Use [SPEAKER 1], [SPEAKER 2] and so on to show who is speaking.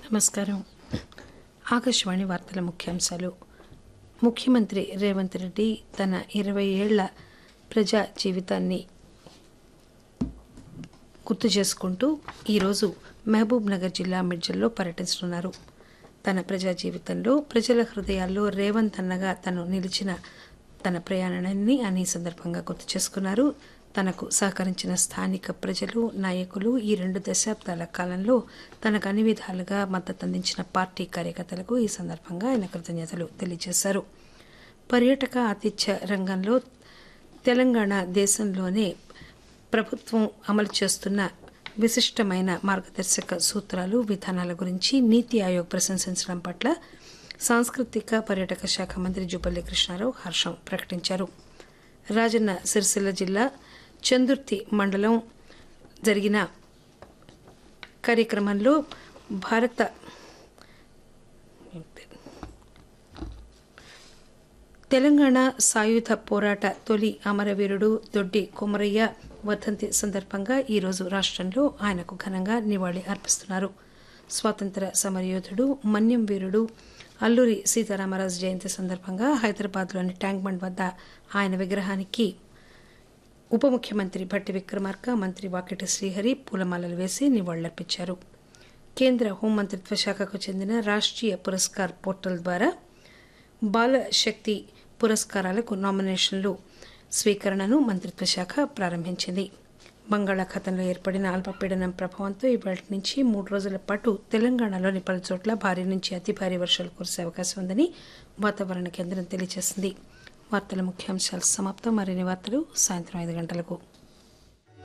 [SPEAKER 1] నమస్కారం ఆకాశవాణి వార్తల ముఖ్యాంశాలు ముఖ్యమంత్రి రేవంత్ రెడ్డి తన ఇరవై ఏళ్ల ప్రజా జీవితాన్ని గుర్తు చేసుకుంటూ ఈరోజు మహబూబ్ నగర్ జిల్లా మిడ్జల్లో పర్యటించనున్నారు తన ప్రజా జీవితంలో ప్రజల హృదయాల్లో రేవంత్ అన్నగా తను నిలిచిన తన ప్రయాణాన్ని అని ఈ సందర్భంగా గుర్తు చేసుకున్నారు తనకు సహకరించిన స్థానిక ప్రజలు నాయకులు ఈ రెండు దశాబ్దాల కాలంలో తనకు అన్ని విధాలుగా మద్దతు అందించిన పార్టీ కార్యకర్తలకు ఈ సందర్భంగా ఆయన కృతజ్ఞతలు తెలియజేశారు పర్యాటక ఆతిథ్య రంగంలో తెలంగాణ దేశంలోనే ప్రభుత్వం అమలు చేస్తున్న విశిష్టమైన మార్గదర్శక సూత్రాలు విధానాల గురించి నీతి ఆయోగ్ ప్రశంసించడం పట్ల సాంస్కృతిక పర్యాటక శాఖ మంత్రి జూపల్లి కృష్ణారావు హర్షం ప్రకటించారు రాజన్న సిరిసిల్ల జిల్లా చందుర్తి మండలం జరిగిన కార్యక్రమంలో భారత తెలంగాణ సాయుధ పోరాట తొలి అమరవీరుడు దొడ్డి కొమరయ్య వర్ధంతి సందర్భంగా ఈరోజు రాష్ట్రంలో ఆయనకు ఘనంగా నివాళి అర్పిస్తున్నారు స్వాతంత్ర సమరయోధుడు మన్యం వీరుడు అల్లూరి సీతారామరాజు జయంతి సందర్భంగా హైదరాబాద్లోని ట్యాంక్ బండ్ వద్ద ఆయన విగ్రహానికి ఉప ముఖ్యమంత్రి భట్టి విక్రమార్క మంత్రి వాకిటి శ్రీహరి పూలమాలలు వేసి నివాళులర్పించారు కేంద్ర హోంమంత్రిత్వ శాఖకు చెందిన రాష్ట్రీయ పురస్కార్ పోర్టల్ ద్వారా బాల శక్తి పురస్కారాలకు నామినేషన్లు స్వీకరణను మంత్రిత్వ శాఖ ప్రారంభించింది బంగాళాఖాతంలో ఏర్పడిన అల్పపీడనం ప్రభావంతో ఇవాళ నుంచి మూడు రోజుల పాటు తెలంగాణలోని పలు చోట్ల భారీ నుంచి అతి భారీ వర్షాలు కురిసే అవకాశం ఉందని వాతావరణ కేంద్రం తెలియజేసింది వార్తల ముఖ్యాంశాలు సమాప్తం మరిన్ని వార్తలు సాయంత్రం ఐదు గంటలకు